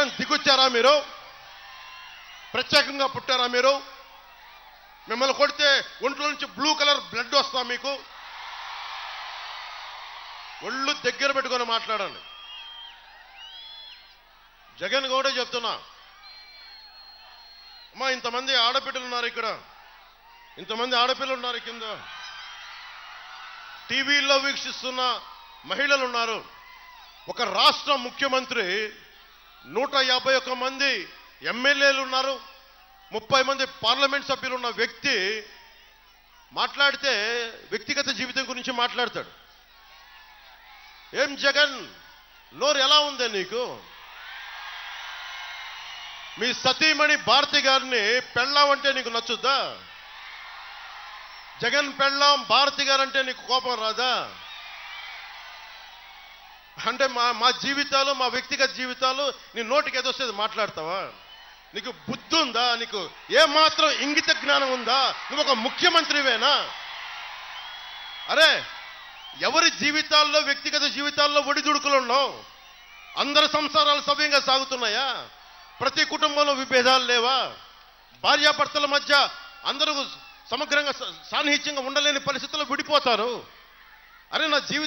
ఏం దిగొచ్చారా మీరు ప్రత్యేకంగా పుట్టారా మీరు మిమ్మల్ని కొడితే ఒంట్లో నుంచి బ్లూ కలర్ బ్లడ్ వస్తా మీకు ఒళ్ళు దగ్గర పెట్టుకొని మాట్లాడండి జగన్ కూడా చెప్తున్నా అమ్మా ఇంతమంది ఆడబిడ్డలు ఉన్నారు ఇక్కడ ఇంతమంది ఆడపిల్లలు ఉన్నారు కింద టీవీల్లో వీక్షిస్తున్న మహిళలు ఉన్నారు ఒక రాష్ట్ర ముఖ్యమంత్రి నూట యాభై ఒక్క మంది ఎమ్మెల్యేలు ఉన్నారు ముప్పై మంది పార్లమెంట్ సభ్యులు ఉన్న వ్యక్తి మాట్లాడితే వ్యక్తిగత జీవితం గురించి మాట్లాడతాడు ఏం జగన్ నోరు ఎలా ఉందే నీకు మీ సతీమణి భారతి గారిని పెళ్ళాం అంటే నీకు నచ్చుద్దా జగన్ పెళ్ళాం భారతి గారు అంటే నీకు కోపం రాదా అంటే మా మా జీవితాలు మా వ్యక్తిగత జీవితాలు నీ నోటికి ఏదొస్తుంది మాట్లాడతావా నీకు బుద్ధి ఉందా నీకు ఏమాత్రం ఇంగిత జ్ఞానం ఉందా నువ్వు ఒక ముఖ్యమంత్రివేనా అరే ఎవరి జీవితాల్లో వ్యక్తిగత జీవితాల్లో ఒడిదుడుకులు ఉండవు అందరి సంసారాలు సవ్యంగా సాగుతున్నాయా ప్రతి కుటుంబంలో విభేదాలు లేవా భార్యాభర్తల మధ్య అందరూ సమగ్రంగా స- సాన్నిహిత్యంగా ఉండలేని పరిస్థితుల్లో విడిపోతారు అరే నా జీవితం